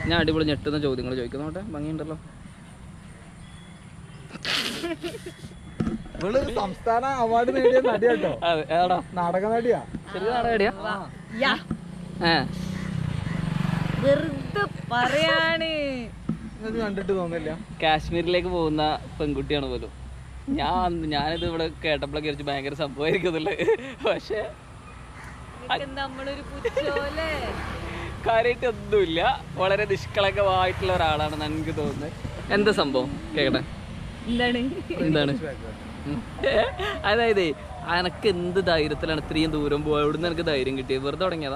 ഞാൻ അടിപൊളി ഞെട്ടുന്ന ചോദ്യങ്ങൾ ചോദിക്കുന്നോട്ടെ ഭംഗിയുണ്ടല്ലോ ഇവള് സംസ്ഥാന അവാർഡ് നേടിയ നടിയാട്ടോ അതെ ഏടാ നാടക നടിയാ ശരി നാടകടിയാ യാ ഏ വെറുതെ പറയാണ് നിങ്ങൾക്ക് കണ്ടിട്ട് തോന്നില്ല കാശ്മീരിലേക്ക് പോകുന്ന പെൺകുട്ടിയാണ് പോലും ഞാൻ ഞാനിത് ഇവിടെ കേട്ടപ്പോഴൊക്കെ വിചാരിച്ചു ഭയങ്കര സംഭവമായിരിക്കുന്നില്ല പക്ഷേ ഇതൊക്കെ നമ്മളൊരു പുച്ഛോലെ കാര്യമായിട്ട് ഒന്നുമില്ല വളരെ നിഷ്കളങ്കമായിട്ടുള്ള ഒരാളാണെന്ന് എനിക്ക് തോന്നുന്നത് എന്താ സംഭവം കേക്കട്ടെ എന്താണ് എന്താണ് ഉം. അതായത് അനക്ക് എന്ത് ധൈര്യത്തിലാണ് ഇത്രയും ദൂരം പോയത് എവിടുന്ന് എനിക്ക് ധൈര്യം കിട്ടിയത് വെറുതെ തുടങ്ങിയതാ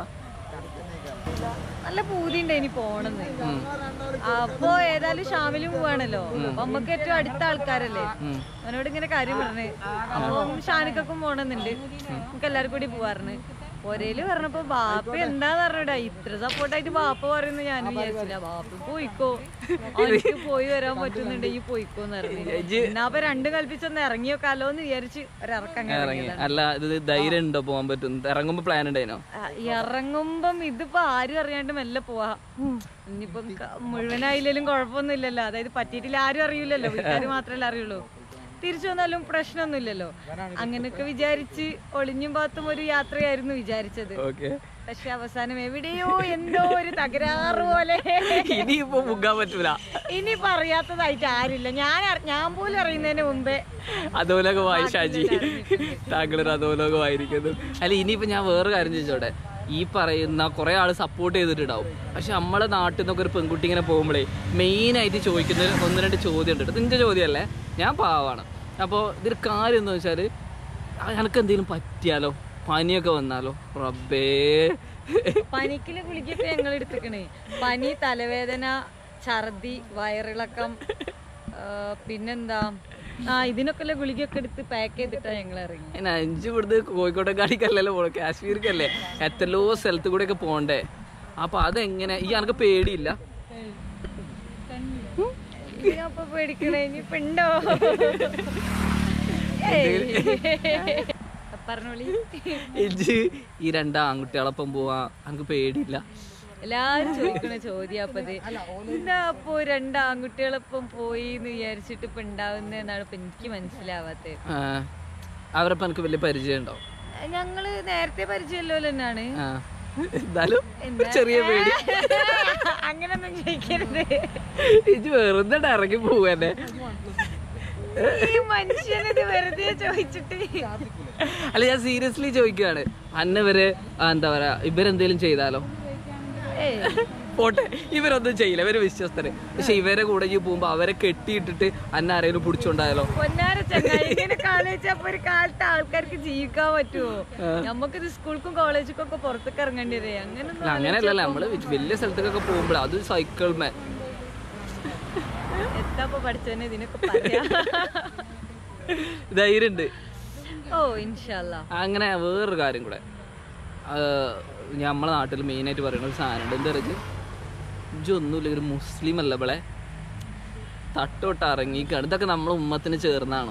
നല്ല പൂതിണ്ട് ഇനി പോണെന്ന് അപ്പൊ ഏതായാലും ഷാമിലും പോവാണല്ലോ അപ്പൊ നമുക്ക് ഏറ്റവും അടുത്ത ആൾക്കാരല്ലേ അവനോട് ഇങ്ങനെ കാര്യം പറഞ്ഞ് അപ്പൊ ഷാനിക്കും പോണെന്നുണ്ട് നമുക്ക് എല്ലാരും കൂടി പോവാറിന് ഒരേല് പറഞ്ഞപ്പോ ബാപ്പ എന്താന്ന് പറഞ്ഞിടാ ഇത്ര സപ്പോർട്ടായിട്ട് ബാപ്പ പറയുന്നു ഞാൻ വിചാരിച്ചില്ല ബാപ്പ പോയിക്കോ അവർക്ക് പോയി വരാൻ പറ്റുന്നുണ്ടെങ്കിൽ പോയിക്കോന്ന് പറഞ്ഞു എന്നാ അപ്പൊ രണ്ടും കൽപ്പിച്ചൊന്ന് ഇറങ്ങി നോക്കാലോ എന്ന് വിചാരിച്ച് ഒരിറക്കം അങ്ങ് ഇറങ്ങി ഇറങ്ങിയതാണ് അല്ല ഇത് ധൈര്യം ഉണ്ടോ പോകാൻ പറ്റും ഇറങ്ങുമ്പോ പ്ലാൻ ഉണ്ടായിനോ ആ, ഇറങ്ങുമ്പം ഇതിപ്പോ ആരും അറിയാണ്ട് മെല്ലെ പോവാ ഇനിയിപ്പം ക- മുഴുവനായില്ലേലും കുഴപ്പമൊന്നുമില്ലല്ലോ അതായത് പറ്റിയിട്ടില്ല ആരും അറിയില്ലല്ലോ വീട്ടുകാർ മാത്രമല്ലേ അറിയുള്ളൂ തിരിച്ചു വന്നാലും പ്രശ്നമൊന്നുമില്ലല്ലോ അങ്ങനെയൊക്കെ വിചാരിച്ച് ഒളിഞ്ഞും പാത്തും ഒരു യാത്രയായിരുന്നു വിചാരിച്ചത് ഓക്കെ പക്ഷെ അവസാനം എവിടെയോ എന്തോ ഒരു തകരാറ് പോലെ ഇനിയിപ്പോ മുങ്ങാൻ പറ്റൂല ഇനി പറയാത്തതായിട്ട് ആരില്ല ഞാൻ അറി- ഞാൻ പോലും അറിയുന്നതിന് മുമ്പേ അധോലോകമായി ഷാജി താങ്കളൊരു അധോലോകമായിരിക്കുന്നു അല്ല ഇനിയിപ്പോ ഞാൻ വേറെ കാര്യം ചോദിച്ചോട്ടെ ഈ പറയുന്ന കുറെ ആള് സപ്പോർട്ട് ചെയ്തിട്ടുണ്ടാവും പക്ഷെ നമ്മളെ നാട്ടിൽ നിന്നൊക്കെ ഒരു പെൺകുട്ടി ഇങ്ങനെ പോകുമ്പോഴേ മെയിൻ ആയിട്ട് ചോദിക്കുന്ന ഒരു ഒന്ന് രണ്ട് ചോദ്യം ഉണ്ട് കേട്ടോ. നിന്റെ ചോദ്യമല്ലേ ഞാൻ പാവാണ് അപ്പോൾ ഇതിൽ കാര്യം എന്താ വെച്ചാൽ എനക്ക് എന്തെങ്കിലും പറ്റിയാലോ പനിയൊക്കെ വന്നാലോ റബ്ബേ പനിക്കില് ഗുളികയൊക്കെ ഞങ്ങൾ എടുത്തിക്കണേ പനി തലവേദന ഛർദി വയറിളക്കം ആ, പിന്നെന്താ ആ ഇതിനൊക്കെയുള്ള ഗുളികയൊക്കെ എടുത്ത് പാക്ക് ചെയ്തിട്ടാ ഞങ്ങൾ ഇറങ്ങി അതിന് അഞ്ച് ഇവിടുന്ന് കോഴിക്കോട്ടേക്കാടിക്കല്ലല്ലോ പോണേ കാശ്മീർക്കല്ലേ എത്രയോ സ്ഥലത്ത് കൂടെ ഒക്കെ പോണ്ടേ അപ്പൊ അതെങ്ങനെ ഈ എനക്ക് പേടിയില്ല അപ്പൊ പേടിക്കണേ ഇനിയിപ്പൊ ഉണ്ടോ പറഞ്ഞോളി ഇജ്ജ് ഈ രണ്ട് ആൺകുട്ടികളൊപ്പം പോവാ എനിക്ക് പേടിയില്ല എല്ലാരും ചോദിക്കണ ചോദ്യം അപ്പത് എന്താ അപ്പൊ രണ്ട് ആൺകുട്ടികളൊപ്പം പോയി എന്ന് വിചാരിച്ചിട്ട് ഇപ്പൊ ഉണ്ടാവുന്നതെന്നാണ് ഇപ്പൊ എനിക്ക് മനസ്സിലാവാത്തത് ആ, അവരപ്പം എനിക്ക് വലിയ പരിചയം ഉണ്ടോ ഞങ്ങള് നേരത്തെ പരിചയമല്ലോ തന്നെയാണ് ആ എന്നാലും ചെറിയ പേടി അങ്ങനൊന്നും ചോദിക്കരുത് ഇജ്ജ് വെറുതെ ഇറങ്ങി പോവന്നെ ഈ മനുഷ്യനിത് വെറുതെ ചോദിച്ചിട്ട് അല്ല ഞാൻ സീരിയസ്ലി ചോദിക്കുകയാണ് അന്നവര് ആ, എന്താ പറയാ ഇവരെന്തേലും ചെയ്താലോ ഏയ് പോട്ടെ ഇവരൊന്നും ചെയ്യില്ല ഇവര് വിശ്വസ്തര് പക്ഷെ ഇവരെ കൂടെ ഈ പോകുമ്പോ അവരെ കെട്ടിയിട്ടിട്ട് അന്ന ആരെങ്കിലും പിടിച്ചോണ്ടായാലോ പൊന്നാര ചങ്ങായി ഇങ്ങനെ കാലേജപ്പോ ഒരു കാലത്ത് ആൾക്കാർക്ക് ജീവിക്കാൻ പറ്റുമോ നമുക്കിത് സ്കൂൾക്കും കോളേജിക്കും ഒക്കെ പുറത്തേക്ക് ഇറങ്ങേണ്ടി വരെ അങ്ങനൊന്നും അങ്ങനെയല്ലല്ലോ നമ്മള് വലിയ സ്ഥലത്തേക്കൊക്കെ പോകുമ്പോഴേ അത് സൈക്കിൾ മേ എത്താപ്പോ പഠിച്ചവനെ ഇതിനൊക്കെ പറയാ ധൈര്യണ്ട് ഓ ഇൻഷല്ല അങ്ങനെ വേറൊരു കാര്യം കൂടെ നമ്മളെ നാട്ടിൽ മെയിനായിട്ട് പറയുന്ന ഒരു സാധനമുണ്ട് എന്താ പറയുക ഇജൊന്നുമില്ല ഒരു മുസ്ലിം അല്ല ഇവളെ തട്ടോട്ട് ഇറങ്ങിക്കാണ് ഇതൊക്കെ നമ്മളെ ഉമ്മത്തിന് ചേർന്നാണോ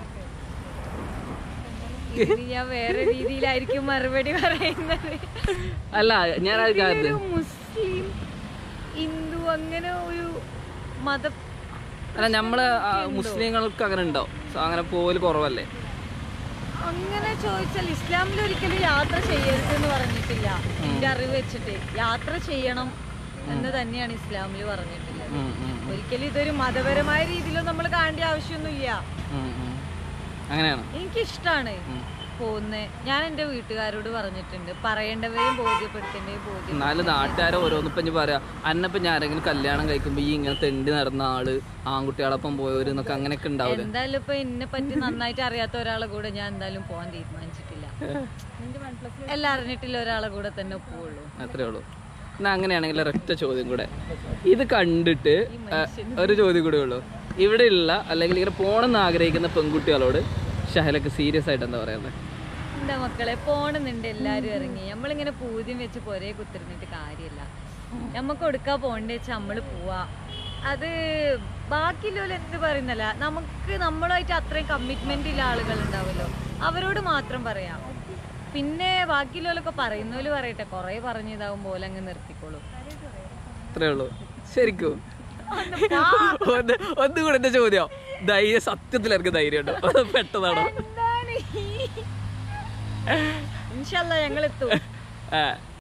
ഇനി ഞാൻ വേറെ രീതിയിലായിരിക്കും മറുപടി പറയുന്നത് അല്ല ഞാൻ അത് കാര്യം ഒരു മുസ്ലിം ഹിന്ദു അങ്ങനെ ഒരു മത അല്ല നമ്മളെ ആ, മുസ്ലിങ്ങൾക്ക് അങ്ങനെ ഉണ്ടോ സോ, അങ്ങനെ പോല് കുറവല്ലേ അങ്ങനെ ചോദിച്ചാൽ ഇസ്ലാമിൽ ഒരിക്കലും യാത്ര ചെയ്യരുത് എന്ന് പറഞ്ഞിട്ടില്ല എന്റെ അറിവ് വെച്ചിട്ട് യാത്ര ചെയ്യണം എന്ന് തന്നെയാണ് ഇസ്ലാമിൽ പറഞ്ഞിട്ടുള്ളത് ഉം, ഉം, ഒരിക്കലും ഇതൊരു മതപരമായ രീതിയിലോ നമ്മൾ കാണേണ്ട ആവശ്യമൊന്നുമില്ല ഉം, ഉം. അങ്ങനെയാണ് എനിക്കിഷ്ടാണ് പോകുന്നത് ഞാൻ എൻ്റെ വീട്ടുകാരോട് പറഞ്ഞിട്ടുണ്ട് പറയേണ്ടവരെയും ബോധ്യപ്പെടുത്തേണ്ടവരെയും ബോധ്യം എന്നാലും നാട്ടുകാരെ ഓരോന്നിപ്പം ഇനി പറയാ അന്നപ്പം ഞാൻ ആരെങ്കിലും കല്യാണം കഴിക്കുമ്പോ ഈ ഇങ്ങനെ തെണ്ടി നടന്ന ആള് ആൺകുട്ടികളൊപ്പം പോയവര് എന്നൊക്കെ അങ്ങനെയൊക്കെ ഉണ്ടാവില്ല എന്തായാലും ഇപ്പൊ എന്നെ പറ്റി നന്നായിട്ട് അറിയാത്ത ഒരാളെ കൂടെ ഞാൻ എന്തായാലും പോകാൻ തീരുമാനിച്ചിട്ടില്ല എല്ലാം അറിഞ്ഞിട്ടില്ല ഒരാളെ കൂടെ തന്നെ പോവുള്ളൂ അത്രേ ഉള്ളൂ എന്നാ അങ്ങനെയാണെങ്കിൽ ഒരൊറ്റ ചോദ്യം കൂടെ ഇത് കണ്ടിട്ട് ആ, ഒരു ചോദ്യം കൂടെ ഉള്ളൂ ഇവിടെയുള്ള അല്ലെങ്കിൽ ഇങ്ങനെ പോണെന്ന് ആഗ്രഹിക്കുന്ന പെൺകുട്ടികളോട് ഷഹലക്ക് സീരിയസ് ആയിട്ട് എന്താ പറയുന്നത് എന്താ മക്കളെ പോണെന്നുണ്ട് എല്ലാരും ഇറങ്ങി നമ്മളിങ്ങനെ പൂജ്യം വെച്ച് പൊരേ കുത്തിരുന്നിട്ട് കാര്യമില്ല നമുക്ക് കൊടുക്കാ പോണ്ടേ വെച്ചാൽ നമ്മള് പോവാ അത് ബാക്കിയുള്ളവർ എന്ത് പറയുന്നല്ല നമുക്ക് നമ്മളുമായിട്ട് അത്രയും കമ്മിറ്റ്മെന്റ് ഉള്ള ആളുകൾ ഉണ്ടാവുമല്ലോ അവരോട് മാത്രം പറയാം പിന്നെ ബാക്കിയുള്ളവരൊക്കെ പറയുന്നവര് പറയട്ടെ കുറെ പറഞ്ഞിതാവും പോലെ അങ്ങ് നിർത്തിക്കോളും അത്രേ ഉള്ളൂ ശരിക്കും ഒന്ന് ഒന്നും കൂടെ എന്റെ ചോദ്യം ധൈര്യം സത്യത്തിൽ എനിക്ക് ധൈര്യം ഉണ്ടോ അത് പെട്ടതാണോ എന്താണ് ഇൻഷല്ല ഞങ്ങൾ എത്തും ആ